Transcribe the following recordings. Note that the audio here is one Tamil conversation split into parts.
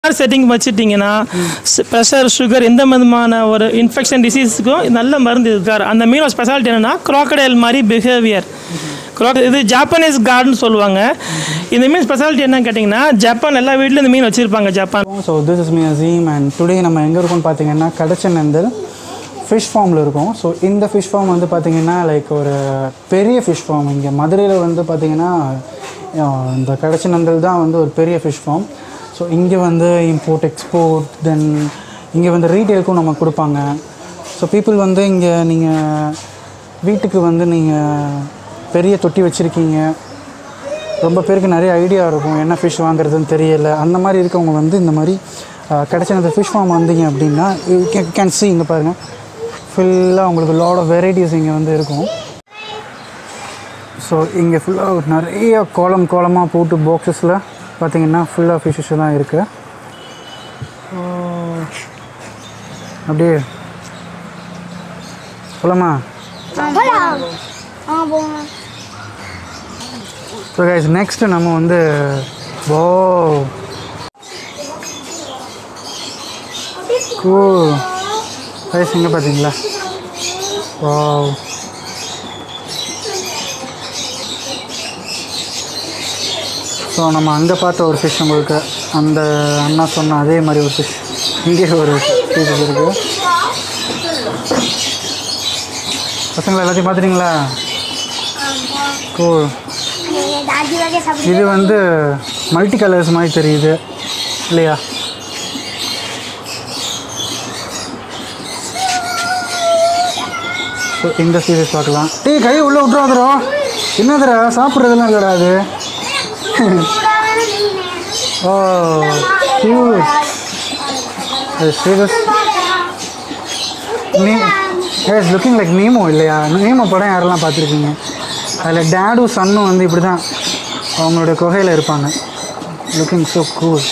செட்டிங் வச்சுட்டிங்கன்னா ப்ரெஷர் சுகர் எந்த விதமான ஒரு இன்ஃபெக்ஷன் டிசீஸுக்கும் நல்ல மருந்து இருக்கார் அந்த மீனோட ஸ்பெஷாலிட்டி என்னென்னா crocodile மாதிரி பிஹேவியர் இது ஜாப்பனீஸ் கார்டன் சொல்லுவாங்க இந்த மீன் ஸ்பெஷாலிட்டி என்னன்னு கேட்டிங்கன்னா ஜப்பான் எல்லா வீட்லையும் இந்த மீன் வச்சுருப்பாங்க Japan so this is me Aseem and today நம்ம எங்கே இருக்கோம்னு பார்த்தீங்கன்னா கடச்சநந்தல் ஃபிஷ் ஃபார்மில் இருக்கோம் ஸோ இந்த ஃபிஷ் ஃபார்ம் வந்து பார்த்தீங்கன்னா லைக் ஒரு பெரிய ஃபிஷ் ஃபார்ம் இங்கே மதுரையில் வந்து பார்த்தீங்கன்னா அஹ், இந்த கடச்சநந்தல் தான் வந்து ஒரு பெரிய ஃபிஷ் ஃபார்ம் ஸோ இங்கே வந்து இம்போர்ட் எக்ஸ்போர்ட் தென் இங்கே வந்து ரீட்டெயிலுக்கும் நம்ம கொடுப்பாங்க ஸோ பீப்புள் வந்து இங்கே நீங்கள் வீட்டுக்கு வந்து நீங்கள் பெரிய தொட்டி வச்சுருக்கீங்க ரொம்ப பேருக்கு நிறைய ஐடியா இருக்கும் என்ன ஃபிஷ் வாங்குறதுன்னு தெரியல அந்த மாதிரி இருக்கவங்க வந்து இந்த மாதிரி கிடச்ச அந்த ஃபிஷ் ஃபார்ம் வந்தீங்க அப்படின்னா கேன் see இங்கே பாருங்கள் ஃபுல்லாக உங்களுக்கு லாட் ஆஃப் வெரைட்டிஸ் இங்கே வந்து இருக்கும் ஸோ இங்கே ஃபுல்லாக நிறைய கோலம் கோலமாக போட்டு பாக்ஸஸில் பார்த்தீங்கன்னா ஃபுல்லாக ஃபிஷ்ஷஸ் தான் இருக்குது அப்படியே போலாமா ஆ போங்க ஸோ கைஸ் நெக்ஸ்ட் நம்ம வந்து ஓ கூ கைஸ் இங்கே பார்த்தீங்களா ஓ ஸோ நம்ம அங்கே பார்த்த ஒரு ஃபிஷ் உங்களுக்கு அந்த அண்ணா சொன்ன அதே மாதிரி ஒரு ஃபிஷ் இங்கே ஒரு பீசஸ் இருக்குது பசங்களை எல்லாத்தையும் பார்த்துட்டீங்களா கூ தாஜி வகை சாப்பிட்டு இது வந்து மல்டி கலர்ஸ் மாதிரி தெரியுது இல்லையா ஸோ இந்த சீரியஸ் பார்க்கலாம் டேய் கை உள்ளே விட்றாதரோ என்னதுடா சாப்பிட்றதுலாம் இல்லைடா அது ஓ கியூட் அது சீரியஸ் நீ இஸ் லுக்கிங் லைக் நீமோ இல்லையா நீமோ படம் யாரெல்லாம் பார்த்துருக்கீங்க அதில் டேடும் சன்னும் வந்து இப்படி தான் அவங்களோட குகையில் இருப்பாங்க லுக்கிங் ஸோ கூல்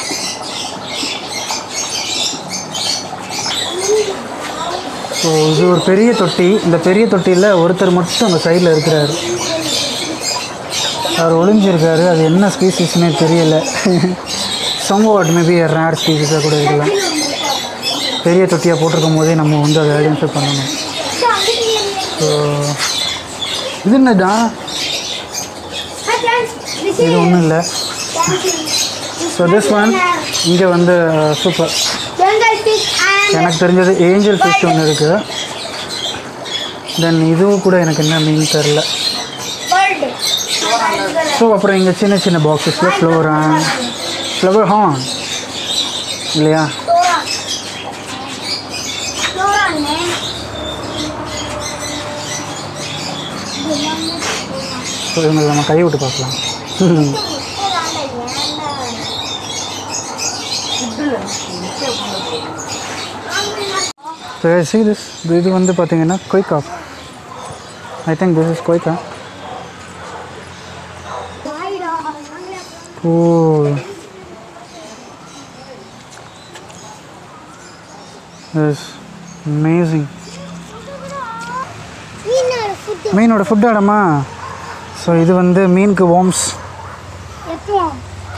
ஸோ இது ஒரு பெரிய தொட்டி இந்த பெரிய தொட்டியில் ஒருத்தர் மட்டும் அந்த சைடில் இருக்கிறாரு அவர் ஒளிஞ்சிருக்காரு அது என்ன ஸ்பீசிஸ்னே தெரியல சம்வாட் மேபி ரேர் ஸ்பீசிஸாக கூட இருக்கலாம் பெரிய தொட்டியாக போட்டிருக்கும் போதே நம்ம வந்து அதை ஐடென்டிஃபை பண்ணணும் ஸோ இது என்னடா இது ஒன்றும் இல்லை ஸோ திஸ் ஒன் இங்கே வந்து சூப்பர் ஜங்கல் ஃபிஷ் அண்ட் எனக்கு தெரிஞ்சது ஏஞ்சல் ஃபிஷ் ஒன்று இருக்குது தென் இதுவும் கூட எனக்கு என்ன மீன் தெரில வேர்ல்டு ஸோ அப்புறம் இங்கே சின்ன சின்ன பாக்ஸஸில் ஃப்ளோரா ஃப்ளவர் ஹார்ன் இல்லையா டோரா டோரா நேம் ஸோ இவங்களை நம்ம கை விட்டு பார்க்கலாம் ஸோ சி திஸ் இது வந்து பார்த்தீங்கன்னா கொய்கா ஐ திங்க் திஸ் இஸ் கொய்கா ஓ இஸ் அமேசிங் மீனோட ஃபுட் மீனோட ஃபுட் இடமா ஸோ இது வந்து மீனுக்கு வார்ம்ஸ் எத்துவோம்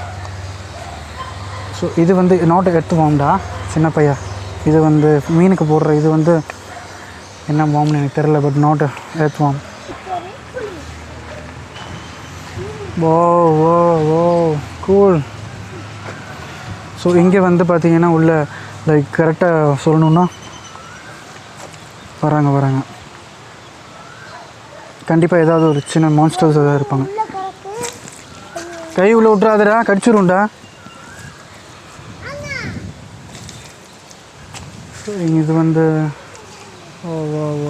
ஸோ இது வந்து நாட் எர்த் வார்ம்டா சின்ன பையா இது வந்து மீனுக்கு போடுற இது வந்து என்ன வார்ம்னு எனக்கு தெரில but not earth warm oh oh oh cool so இங்கே வந்து பார்த்தீங்கன்னா உள்ள லைக் கரெக்டாக சொல்லணுன்னா வராங்க வராங்க கண்டிப்பாக ஏதாவது ஒரு சின்ன மான்ஸ்டர்ஸ் ஏதாவது இருப்பாங்க கை உள்ள விட்றாதடா கடிச்சிரும்டா இது வந்து ஓ ஓ ஓ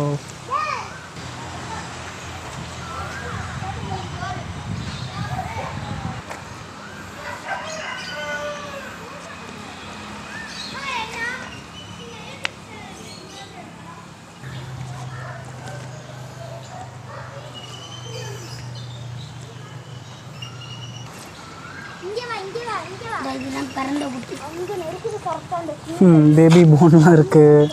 இங்க வா இங்க வா இங்க வா இதெல்லாம் பறந்த புட்டி அங்க நெருக்குது கரெக்டா அந்த ம் பேபி போன்லாம் இருக்குது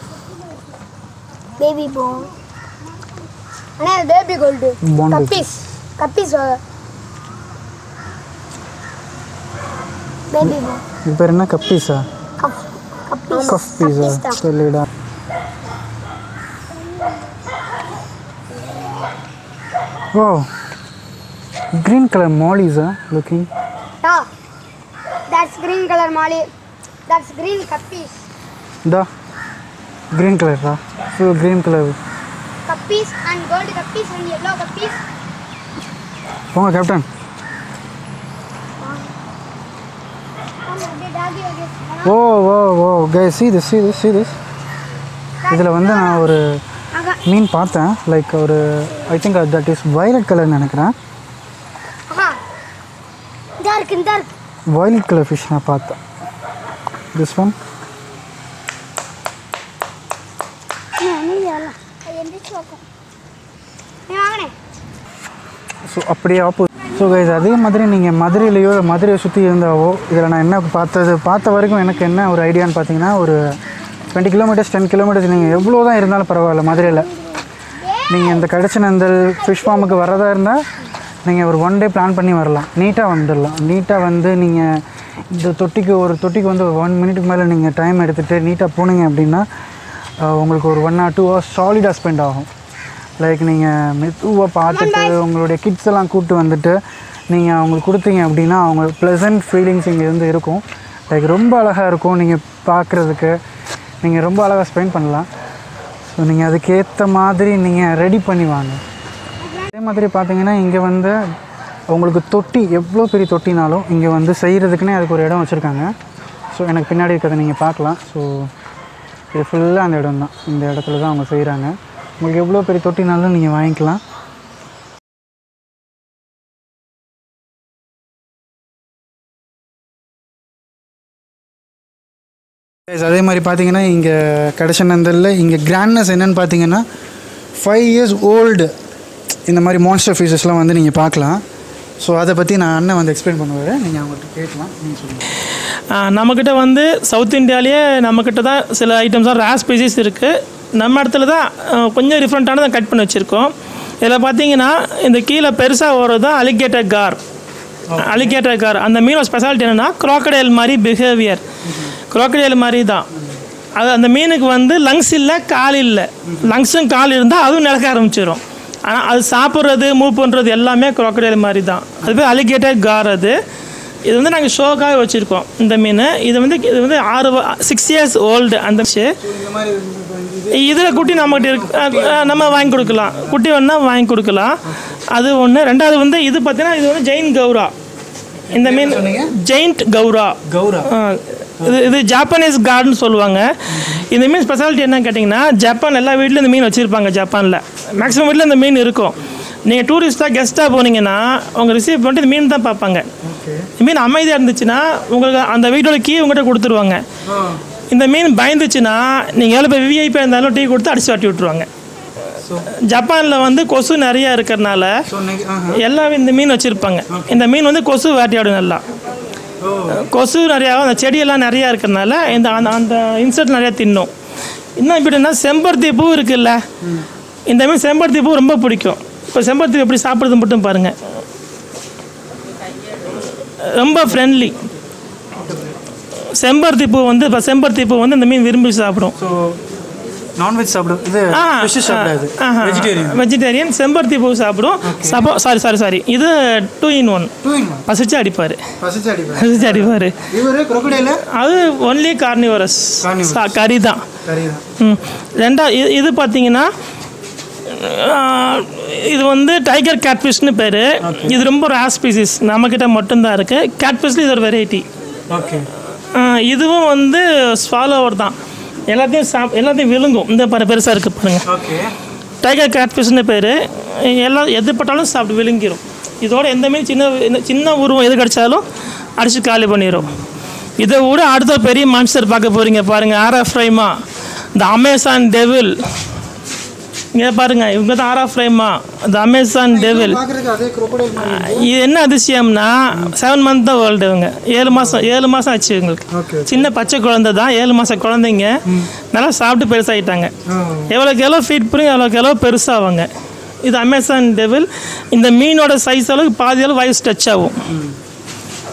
பேபி போன் அண்ணா baby gold Bond guppies guppies baby born இது பேர் என்ன கப்பீஸா கப் கப்பீஸ் கஃப் பீஸா சொல்லிடா oh green color mollies ah looking Yeah. That's green color Molly. That's green guppies. da green color ah full green color Guppies and gold guppies and yellow guppies. போங்க captain oh oh okay see this see this see this இதில் வந்து நான் ஒரு மீன் பார்த்தேன் லைக் ஒரு I think that is violet கலர்னு நினைக்கிறேன் ஆஹா இந்த இருக்கு இந்த இருக்கு violet கலர் ஃபிஷ் நான் பார்த்தேன் திஸ் ஒன் எந்திரிச்சு வைப்போம் நீ வாங்கினே ஸோ அப்படியே ஆப்போ ஸோ கைஸ் அதே மாதிரி நீங்கள் மதுரையிலையோ இல்லை மதுரையை சுற்றி இருந்தாவோ இதில் நான் என்ன பார்த்தது பார்த்த வரைக்கும் எனக்கு என்ன ஒரு ஐடியான்னு பார்த்தீங்கன்னா ஒரு டுவெண்ட்டி கிலோமீட்டர்ஸ் டென் கிலோமீட்டர்ஸ் நீங்கள் எவ்வளோ தான் இருந்தாலும் பரவாயில்ல மதுரையில் நீங்கள் இந்த கடச்சநந்தல் ஃபிஷ் ஃபார்முக்கு வரதா இருந்தால் நீங்கள் ஒரு ஒன் டே பிளான் பண்ணி வரலாம் நீட்டாக வந்துடலாம் நீட்டாக வந்து நீங்கள் இந்த தொட்டிக்கு ஒரு தொட்டிக்கு வந்து ஒரு ஒன் மினிட்டுக்கு மேலே நீங்கள் டைம் எடுத்துகிட்டு நீட்டாக போனீங்க அப்படின்னா அஹ், உங்களுக்கு ஒரு ஒன் ஆர் டூ ஹவர்ஸ் சாலிடாக ஸ்பெண்ட் ஆகும் லைக் நீங்கள் மெதுவாக பார்த்துட்டு உங்களுடைய கிட்ஸ் எல்லாம் கூப்பிட்டு வந்துட்டு நீங்கள் அவங்களுக்கு கொடுத்தீங்க அப்படின்னா அவங்க ப்ளசன்ட் ஃபீலிங்ஸ் இங்கே இருந்து இருக்கும் லைக் ரொம்ப அழகாக இருக்கும் நீங்கள் பார்க்குறதுக்கு நீங்கள் ரொம்ப அழகாக ஸ்பெண்ட் பண்ணலாம் ஸோ நீங்கள் அதுக்கேற்ற மாதிரி நீங்கள் ரெடி பண்ணி வாங்க அதே மாதிரி பார்த்தீங்கன்னா இங்கே வந்து உங்களுக்கு தொட்டி எவ்வளோ பெரிய தொட்டினாலும் இங்கே வந்து செய்கிறதுக்குன்னே அதுக்கு ஒரு இடம் வச்சுருக்காங்க ஸோ எனக்கு பின்னாடி இருக்கிறத நீங்கள் பார்க்கலாம் ஸோ இது ஃபுல்லாக அந்த இடம் தான் இந்த இடத்துல தான் அவங்க செய்கிறாங்க உங்களுக்கு எவ்வளோ பெரிய தொட்டினாலும் நீங்கள் வாங்கிக்கலாம் Guys, அதே மாதிரி பார்த்தீங்கன்னா இங்கே கடைசநந்தலில் இங்கே கிராண்ட்னஸ் என்னன்னு பார்த்தீங்கன்னா ஃபைவ் இயர்ஸ் ஓல்டு இந்த மாதிரி மான்ஸ்டர் ஃபீஸஸ்லாம் வந்து நீங்கள் பார்க்கலாம் ஸோ அதை பற்றி நான் அண்ணன் வந்து எக்ஸ்பிளைன் பண்ணுவார் நீங்கள் அவங்கள்ட்ட கேட்கலாம் நீங்கள் சொல்லுங்கள் ஆஹ் நம்மக்கிட்ட வந்து சவுத் இந்தியாவிலேயே நம்மக்கிட்ட தான் சில ஐட்டம்ஸ் ரேர் ஸ்பீசிஸ் இருக்குது நம்ம இடத்துல தான் ஆஹ் கொஞ்சம் டிஃப்ரெண்ட்டானதை கட் பண்ணி வச்சுருக்கோம் இதில் பார்த்தீங்கன்னா இந்த கீழே பெருசாக வர்றது தான் அலிகேட்டர் கார் அலிகேட்டர் கார் அந்த மீனோட ஸ்பெஷாலிட்டி என்னென்னா crocodile மாதிரி பிஹேவியர் crocodile மாதிரி தான் அது அந்த மீனுக்கு வந்து லங்ஸ் இல்லை கால் இல்லை லங்ஸும் கால் இருந்தால் அதுவும் நிலக்க ஆரம்பிச்சிடும் ஆனால் அது சாப்பிட்றது மூவ் பண்ணுறது எல்லாமே crocodile மாதிரி தான் அது பேர் அலிகேட்டர் கார் அது இது வந்து நாங்கள் ஷோக்காக வச்சுருக்கோம் இந்த மீன் இது வந்து இது வந்து ஆறு சிக்ஸ் இயர்ஸ் ஓல்டு அந்த fish. இதில் குட்டி நம்மகிட்ட இருக்கு அஹ் அஹ் நம்ம வாங்கி கொடுக்கலாம் குட்டி வேணா வாங்கி கொடுக்கலாம் அது ஒன்று ரெண்டாவது வந்து இது பார்த்தீங்கன்னா இது வந்து ஜெயின் கௌரா இந்த மீன் ஜெயிண்ட் கௌரா கௌரா ஆ, இது இது ஜாப்பனீஸ் கார்டன் சொல்லுவாங்க இந்த மீன் ஸ்பெஷாலிட்டி என்னன்னு கேட்டிங்கன்னா ஜப்பான் எல்லா வீட்லையும் இந்த மீன் வச்சுருப்பாங்க ஜப்பானில் மேக்ஸிமம் வீட்டில் இந்த மீன் இருக்கும் நீங்கள் டூரிஸ்ட்டாக கெஸ்ட்டாக போனீங்கன்னா உங்கள் ரிசீவ் பண்ணிட்டு இந்த மீன் தான் பார்ப்பாங்க இந்த மீன் அமைதியாக இருந்துச்சுன்னா உங்களுக்கு அந்த வீட்டோட கீ உங்கள்கிட்ட கொடுத்துருவாங்க இந்த மீன் பயந்துச்சுன்னா நீங்கள் எவ்வளோ போய் விஐபியாக இருந்தாலும் டீ கொடுத்து அடிச்சு வாட்டி விட்ருவாங்க ஜப்பானில் வந்து கொசு நிறையா இருக்கிறனால ஸோ எல்லாம் இந்த மீன் வச்சுருப்பாங்க இந்த மீன் வந்து கொசு வேட்டையாடும் நல்லா கொசு நிறையா அந்த செடியெல்லாம் நிறையா இருக்கிறனால இந்த அந்த அந்த இன்செக்ட் நிறையா தின்னும் இன்னும் எப்படின்னா செம்பருத்தி பூ இருக்குல்ல இந்த மீன் செம்பருத்தி பூ ரொம்ப பிடிக்கும் இப்போ செம்பருத்தி எப்படி சாப்பிட்றது மட்டும் பாருங்கள் ரொம்ப ஃப்ரெண்ட்லி செம்பருத்தி பூ வந்து இப்போ செம்பருத்தி பூ வந்து இந்த மீன் விரும்பி சாப்பிடும் ஸோ நான்வெஜ் சாப்பிடும் இது ஃபிஷ் சாப்பிடாது வெஜிடேரியன் வெஜிடேரியன் செம்பருத்தி பூ சாப்பிடும் சப்போ சாரி சாரி சாரி இது two in one two in பசிச்சு அடிப்பார் பசிச்சு அடிப்பேன் பசிச்சு அடிப்பார் இவர் crocodile அது ஒன்லி கார்னிவரஸ் Carnivorous. கறி தான் கறி தான் ம். ரெண்டா இது இது பார்த்தீங்கன்னா ஆஹ், இது வந்து டைகர் கேட்ஃபிஷ்னு பேர் இது ரொம்ப ரேர் ஸ்பீசிஸ் நம்மக்கிட்ட மட்டும்தான் இருக்குது கேட்ஃபிஷ்ல இது ஒரு வெரைட்டி ஓகே இதுவும் வந்து ஸ்வாலோவர் தான் எல்லாத்தையும் சாப் எல்லாத்தையும் விழுங்கும் இந்த பாரு பெருசாக இருக்குது பாருங்கள் ஓகே டைகர் கேட்ஃபிஷ்னு பேர் எல்லாம் எது பட்டாலும் சாப்பிட்டு விழுங்கிரும் இதோட எந்த மீன் சின்ன இந்த சின்ன உருவம் எது கிடச்சாலும் அடித்து காலி பண்ணிடும் இதை விட அடுத்த பெரிய மான்ஸ்டர் பார்க்க போகிறீங்க பாருங்கள் ஆரா ஃப்ரைமா இந்த அமேசான் டெவில் இங்கே பாருங்கள் இவங்க தான் ஆரா ஃப்ரைமா இந்த அமேசான் டெவில் பார்க்குறதுக்கு அதே crocodile மாதிரி இது என்ன அதிசயம்னா செவன் மந்த் தான் வேர்ல்டு இவங்க ஏழு மாதம் ஏழு மாதம் ஆச்சு இவங்களுக்கு ஓகே சின்ன பச்சை குழந்தை தான் ஏழு மாதம் குழந்தைங்க நல்லா சாப்பிட்டு பெருசாகிட்டாங்க ஓ எவ்வளோக்கு எவ்வளோ ஃபீட் பண்ணி எவ்வளோக்கு எவ்வளோ பெருசாகுங்க இது அமேசான் டெவில் இந்த மீனோட சைஸ் அளவுக்கு பாதி அளவு வயசு டச் ஆகும்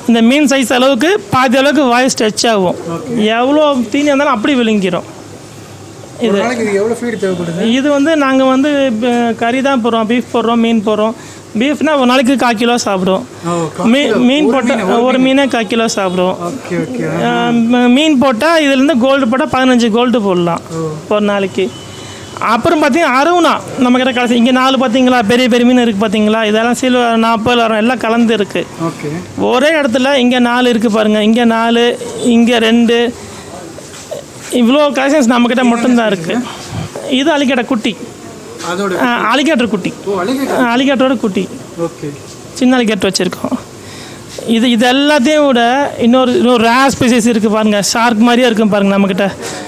இந்த மீன் சைஸ் அளவுக்கு பாதி அளவுக்கு வாய் ஸ்ட்ரெச் ஆகும் எவ்வளோ தீனி இருந்தாலும் அப்படி விழுங்கிரும் ஒரு நாளைக்கு இது எவ்வளோ ஃபீடு தேவைப்படுது இது வந்து நாங்கள் வந்து ப- கறி தான் போடுறோம் பீஃப் போடுறோம் மீன் போடுறோம் பீஃப்னா ஒரு நாளைக்கு கால் கிலோ சாப்பிடுவோம் ஓ மீன் மீன் போட்டால் ஒரு மீனே கால் கிலோ சாப்பிடுவோம் ஓகே ஓகே அஹ் ம- மீன் போட்டால் இதுலேருந்து கோல்டு போட்டால் பதினஞ்சு கோல்டு போடலாம் ஒரு நாளைக்கு அப்புறம் பார்த்தீங்கன்னா அருவுனா நம்மக்கிட்ட கடைசி இங்கே நாலு பார்த்தீங்களா பெரிய பெரிய மீன் இருக்குது பார்த்தீங்களா இதெல்லாம் சில்வர் நாற்பது வரும் எல்லாம் கலந்து இருக்குது ஓகே ஒரே இடத்துல இங்கே நாலு இருக்குது பாருங்கள் இங்கே நாலு இங்கே ரெண்டு இவ்வளோ கலெக்ஷன்ஸ் நம்மக்கிட்ட மட்டும்தான் இருக்குது இது அலிகேட்டர் குட்டி அதோட அலிகேட்டர் குட்டி ஓ அழிக்க அலிகேட்டரோட குட்டி ஓகே சின்ன அலிகேட்டர் வச்சுருக்கோம் இது இது எல்லாத்தையும் விட இன்னொரு இன்னொரு ரேர் ஸ்பீசிஸ் இருக்குது பாருங்கள் ஷார்க் மாதிரியே இருக்கும் பாருங்கள் நம்மக்கிட்ட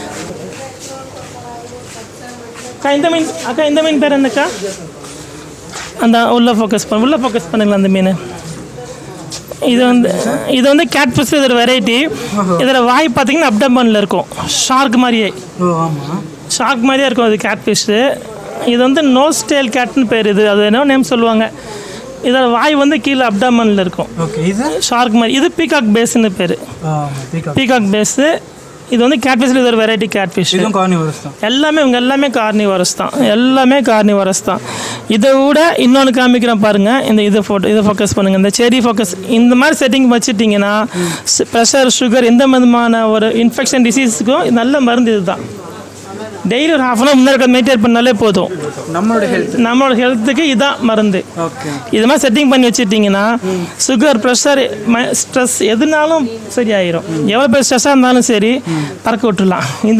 அக்கா இந்த மீன் அக்கா இந்த மீன் பேர் என்னக்கா அந்த உள்ள ஃபோக்கஸ் பண்ண உள்ள ஃபோக்கஸ் பண்ணுங்களா அந்த மீன் இது வந்து இது வந்து கேட் ஃபிஷ் இதோட வெரைட்டி இதோட வாய் பார்த்தீங்கன்னா அப்டமனில் இருக்கும் ஷார்க் மாதிரியே ஓ ஆமாம் ஷார்க் மாதிரியே இருக்கும் அது கேட் ஃபிஷ்ஷு இது வந்து நோஸ் டேல் கேட்னு பேர் இது அது என்ன நேம் சொல்லுவாங்க இதோட வாய் வந்து கீழே அப்டாமனில் இருக்கும் ஓகே இது ஷார்க் மாதிரி இது பீகாக் பேஸ்னு பேர் ஆமாம் பீகாக் பீகாக் பேஸு இது வந்து கேட் ஃபிஷ்ஷில் இது ஒரு வெரைட்டி கேட் ஃபிஷ் இதுவும் கார்னிவரஸ் தான் எல்லாமே இவங்க எல்லாமே கார்னிவரஸ் தான் எல்லாமே கார்னிவரஸ் தான் இதை விட இன்னொன்று காமிக்கிறேன் பாருங்கள் இந்த இதை ஃபோட்டோ இதை ஃபோக்கஸ் பண்ணுங்கள் இந்த செரி ஃபோக்கஸ் இந்த மாதிரி செட்டிங் வச்சுட்டிங்கன்னா ப்ரெஷர் சுகர் எந்த விதமான ஒரு இன்ஃபெக்ஷன் டிசீஸுக்கும் நல்ல மருந்து இதுதான் டெய்லி ஒரு ஹாஃப் அன் ஹவர் முன்னாடி மெயின்டைன் பண்ணாலே போதும் நம்மளோட ஹெல்த் நம்மளோட ஹெல்த்துக்கு இதான் மருந்து ஓகே இது மாதிரி செட்டிங் பண்ணி வச்சுட்டிங்கன்னா சுகர் ப்ரெஷர் ஸ்ட்ரெஸ் எதுனாலும் சரியாயிரும் எவ்வளோ பேர் ஸ்ட்ரெஸ்ஸாக இருந்தாலும் சரி பறக்க விட்டுடலாம் இந்த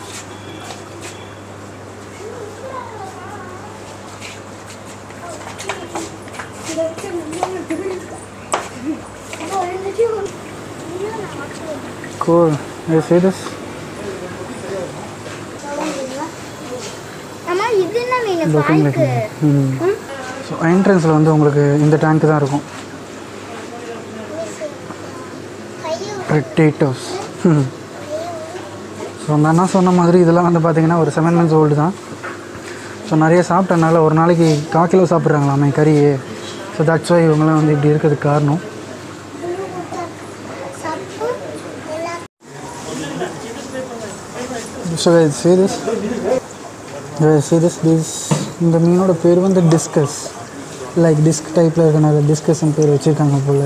cool you see this அம்மா இது என்ன மீன் looking like பாய்க்கு ம் ஸோ என்ட்ரன்ஸில் வந்து உங்களுக்கு இந்த டேங்க் தான் இருக்கும் பொட்டேட்டோஸ் ஸோ அந்த அண்ணா சொன்ன மாதிரி இதெல்லாம் வந்து பார்த்தீங்கன்னா ஒரு செவன் மந்த்ஸ் ஓல்டு தான் ஸோ நிறைய சாப்பிட்டனால ஒரு நாளைக்கு கால் கிலோ சாப்பிட்றாங்களாமே கறியே ஸோ தட்ஸ் வை இவங்களாம் வந்து இப்படி இருக்கிறதுக்கு காரணம் so see this see this this இந்த மீனோட பேர் வந்து டிஸ்கஸ் லைக் டிஸ்க் டைப்பில் இருக்கனால டிஸ்கஸ்ன்னு பேர் வச்சுருக்காங்க போல்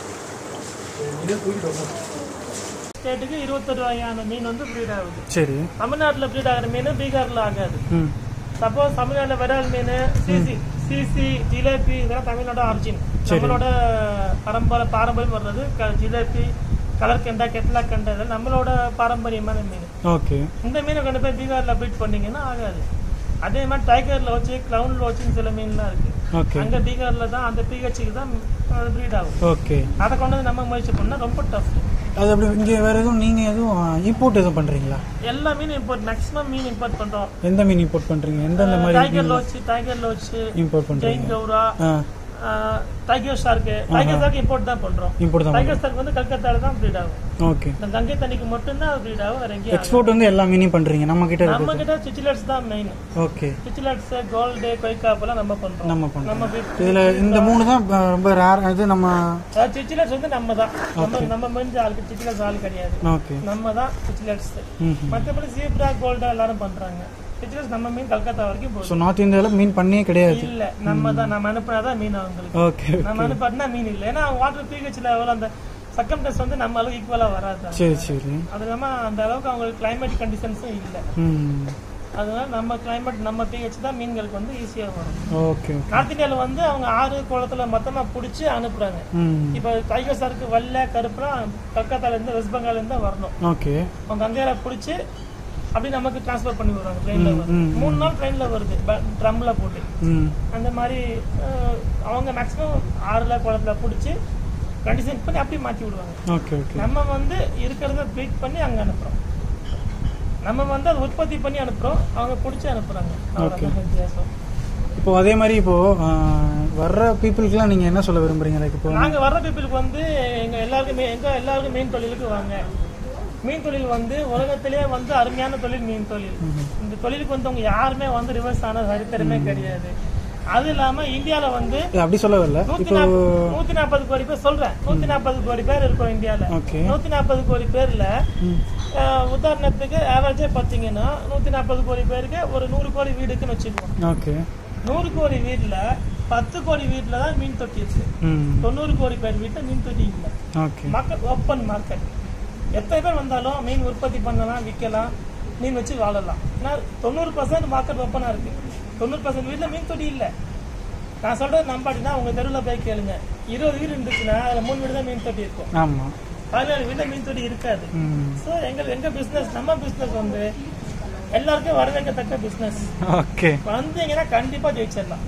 ஸ்டேட்டுக்கு இருபத்தொரு வகையான மீன் வந்து ப்ரீட் ஆகுது சரி தமிழ்நாட்டில் ப்ரீட் ஆகிற மீன் பீகாரில் ஆகாது ம் சப்போஸ் தமிழ்நாட்டில் விரால் மீன் சிசி சிசி ஜிலேபி இதெல்லாம் தமிழ்நாடு ஆரிஜின் நம்மளோட பரம்பரை பாரம்பரியம் வர்றது க- ஜிலேபி கலர் கெண்டா கெட்லா கெண்டா இதெல்லாம் நம்மளோட பாரம்பரியமான மீன் ஓகே இந்த மீனை கொண்டு போய் பீகாரில் ப்ரீட் பண்ணீங்கன்னா ஆகாது அதே மாதிரி டைகரில் வச்சு க்ளவுனில் வச்சு சில மீன்லாம் இருக்கு ஓகே அங்கே பீகாரில் தான் அந்த பிஹெச்சுக்கு தான் ப்ரீட் ஆகும் ஓகே அதை கொண்டு வந்து நம்ம முயற்சி பண்ணால் ரொம்ப டஃப் அது அப்படி இங்கே வேறு எதுவும் நீங்கள் எதுவும் இம்போர்ட் எதுவும் பண்ணுறீங்களா எல்லா மீனும் இம்போர்ட் மேக்ஸிமம் மீன் இம்போர்ட் பண்ணுறோம் எந்த மீன் இம்போர்ட் பண்ணுறீங்க எந்தெந்த மாதிரி டைகரில் வச்சு டைகரில் வச்சு இம்போர்ட் பண்ணுறீங்க ஜெயின் கௌரா ஆ tiger shark tiger shark import தான் பண்றோம் இம்போர்ட் தான் டைகர் ஷார்க் வந்து கல்கத்தால தான் ப்ரீட் ஆகும் ஓகே இந்த கங்கை தண்ணிக்கு மட்டும்தான் அது ப்ரீட் ஆகும் வேற எங்கேயும் ஆகாது. எக்ஸ்போர்ட் வந்து எல்லா மீனையும் பண்ணுறீங்க நம்ம கிட்ட நம்ம இருக்குது கிட்ட சிச்சிலட்ஸ் தான் மெயின் ஓகே சிச்சிலட்ஸ் கோல்டு கொய்காப்பெல்லாம் நம்ம பண்றோம் நம்ம பண்ணுறோம் நம்ம breed- இதில் இந்த மூணு தான் ப- ரொம்ப ரேர் இது நம்ம அதாவது சிச்சிலட்ஸ் வந்து நம்ம தான் நம்ம நம்ம முடிஞ்ச ஆளுக்கு சிச்சிலட்ஸ் ஆள் கிடையாது ஓகே நம்ம தான் சிச்சிலட்ஸ் ம் மற்றபடி சீப்ரா கோல்டா எல்லாரும் பண்றாங்க சிச்சிலட்ஸ் நம்ம மீன் கல்கத்தா வரைக்கும் போகுது ஸோ நார்த் இந்தியாவில் மீன் பண்ணியே கிடையாது இல்ல நம்ம தான் நம்ம அனுப்புனாதான் மீன் அவங்களுக்கு ஓகே நம்ம அனுப்பாட்டினா மீன் இல்லை ஏன்னா வாட்டர் பிஹெச் லெவல் அந்த சக்கம் டெஸ்ட் வந்து நம்ம அளவுக்கு ஈக்குவலா வராது சரி சரி அது இல்லாமல் அந்த அளவுக்கு அவங்களுக்கு கிளைமேட் கண்டிஷன்ஸும் இல்லை ம் அதனால நம்ம கிளைமேட் நம்ம பிஹெச் தான் மீன்களுக்கு வந்து ஈஸியாக வரும் ஓகே நார்த் இந்தியாவில் வந்து அவங்க ஆறு குளத்துல மொத்தமாக பிடிச்சி அனுப்புறாங்க ம் இப்போ டைகர் சாருக்கு வெள்ளை கருப்புலாம் கல்கத்தாலேருந்து வெஸ்ட் பெங்கால்லேருந்து தான் வரணும் ஓகே அவங்க கங்கையில பிடிச்சி அப்படி நமக்கு ட்ரான்ஸ்ஃபர் பண்ணி விடுறாங்க ட்ரெயினில் வருது ம், மூணு நாள் ட்ரெயினில் வருது ட்ரம்மில் போட்டு ம் அந்த மாதிரி அஹ், அவங்க மேக்ஸிமம் ஆறுல குளத்துல பிடிச்சி கண்டிஷன் பண்ணி அப்படி மாற்றி விடுவாங்க ஓகே ஓகே நம்ம வந்து இருக்கிறத ப்ரீட் பண்ணி அங்க அனுப்புறோம் நம்ம வந்து அதை உற்பத்தி பண்ணி அனுப்புறோம் அவங்க பிடிச்சி அனுப்புறாங்க அவ்வளவுதான் வித்தியாசம் இப்போ அதே மாதிரி இப்போ ஆ, வர்ற பீப்புளுக்குலாம் நீங்கள் என்ன சொல்ல விரும்புறீங்க லைக் இப்போ நாங்க வர்ற பீப்புளுக்கு வந்து எங்க எல்லாருக்குமே எங்க எல்லாருக்கும் மீன் தொழிலுக்கு வாங்க மீன் தொழில் வந்து உலகத்திலேயே வந்து அருமையான தொழில் மீன் தொழில் இந்த தொழிலுக்கு வந்தவங்க யாருமே வந்து ரிவர்ஸ் ஆன சரித்திரமே கிடையாது அது இல்லாம இந்தியால வந்து இது அப்படி சொல்ல வரல நூத்தி இப்போ நாப்ப- நூத்தி நாற்பது கோடி பேர் சொல்றேன் நூத்தி நாற்பது கோடி பேர் இருக்கோம் இந்தியால ஓகே நூத்தி நாற்பது கோடி பேர்ல அஹ், உதாரணத்துக்கு ஆவரேஜா பாத்தீங்கன்னா நூத்தி நாற்பது கோடி பேருக்கு ஒரு நூறு கோடி வீடுக்குன்னு வச்சுக்குவோம் ஓகே நூறு கோடி வீட்டுல பத்து கோடி வீட்டுல தான் மீன் தொட்டி இருக்கு ம் தொண்ணூறு கோடி பேர் வீட்டுல மீன் தொட்டி இல்லை ஓகே மார்க்கெட் ஓப்பன் மார்க்கெட் எத்தனை பேர் வந்தாலும் மீன் உற்பத்தி பண்ணலாம் விற்கலாம் மீன் வச்சு வாழலாம் ஏன்னா தொண்ணூறு பர்சன்ட் மார்க்கெட் ஓப்பனாக இருக்கு தொண்ணூறு பர்சன்ட் வீட்டில் மீன் தொட்டி இல்லை நான் சொல்றது நம்பாட்டினா உங்க தெருவில் போய் கேளுங்க இருபது வீடு இருந்துச்சுன்னா அதில் மூணு வீடு தான் மீன் தொட்டி இருக்கும் ஆமாம் பதினேழு வீட்டில் மீன் தொட்டி இருக்காது ம் ஸோ எங்க எங்க பிஸ்னஸ் நம்ம பிஸ்னஸ் வந்து எல்லாருக்கும் வரவேற்கத்தக்க பிஸ்னஸ் ஓகே வந்தீங்கன்னா கண்டிப்பா ஜெயிச்சிடலாம்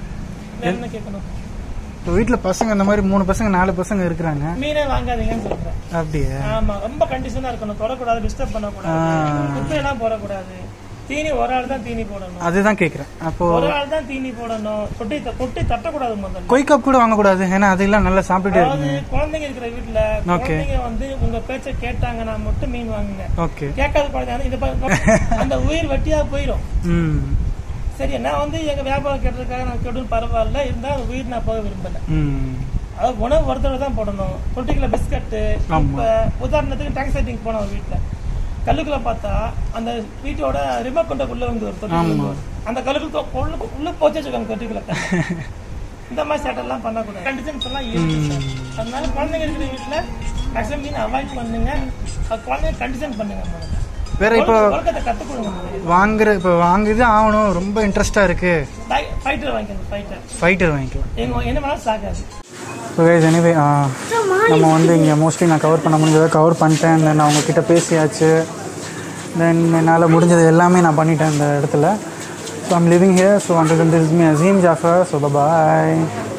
வேற என்ன கேட்கணும் இப்போ வீட்டில் பசங்க இந்த மாதிரி மூணு பசங்க நாலு பசங்க இருக்கிறாங்க மீனே வாங்காதீங்கன்னு சொல்றேன் அப்படியே ஆமா ரொம்ப கண்டிஷனா இருக்கணும் தொடக்கூடாது டிஸ்டர்ப் பண்ணக்கூடாது குப்பையெல்லாம் போடக்கூடாது தீனி ஒரு ஆள் தான் தீனி போடணும் அதுதான் கேட்குறேன் அப்போ ஒரு ஆள் தான் தீனி போடணும் கொட்டி த- கொட்டி தட்டக்கூடாது முதல்ல கொய்கப் கூட வாங்கக்கூடாது ஏன்னா அதெல்லாம் நல்லா சாப்பிட்டுட்டே அதாவது இருக்கு குழந்தைங்க இருக்கிற வீட்டுல குழந்தைங்க வந்து உங்க பேச்ச கேட்டாங்கன்னா மட்டும் மீன் வாங்குங்க ஓகே கேட்காத குழந்தைங்க இந்த பாருங்க, அந்த உயிர் வட்டியா போயிடும் ம் சரி நான் வந்து எங்க வியாபாரம் கேட்டதுக்காக நான் கெடும் பரவாயில்ல இருந்தா அந்த உயிர் நான் போக விரும்பல ம் அதாவது உணவு ஒரு தடவை தான் போடணும் தொட்டிக்குள்ள பிஸ்கட்டு இப்ப உதாரணத்துக்கு டேங்க் செட்டிங் போனோம் ஒரு வீட்டுல கல்லுக்குள்ள பார்த்தா அந்த வீட்டோட ரிமோட் கொண்ட உள்ள வந்து ஒரு தொட்டி அந்த கல்லுக்குள்ள உள்ள உள்ள போச்சு வச்சுக்கோங்க தொட்டிக்குள்ள கல்லு. இந்த மாதிரி சேட்டெல்லாம் பண்ணக்கூடாது கண்டிஷன்ஸ் எல்லாம் இருக்கு சார். அதனால குழந்தைங்க இருக்கிற வீட்டுல மேக்ஸிமம் மீன் அவாய்ட் பண்ணுங்க அது குழந்தைங்க கண்டிஷன் பண்ணுங்க முதல்ல. வேற இப்போ ஒழுக்க- ஒழுக்கத்தை கற்றுக் கொடுங்க முதல்ல. வாங்குற இப்போ வாங்குது ஆகணும் ரொம்ப இன்ட்ரெஸ்டாக இருக்கு ஃபை- ஃபைட்டர் வாங்கிக்கணும் ஃபைட்டர் ஃபைட்டர் வாங்கிக்கலாம் எங்க என்ன வேணாலும் சாகாது ஸோ கைஸ் எனிவே நம்ம வந்து இங்கே மோஸ்ட்லி நான் கவர் பண்ண முடிஞ்சதை கவர் பண்ணிட்டேன் தென் அவங்க கிட்ட பேசியாச்சு தென் என்னால் முடிஞ்சது எல்லாமே நான் பண்ணிட்டேன் இந்த இடத்துல so I'm living here so under this me Aseem Jafar so bye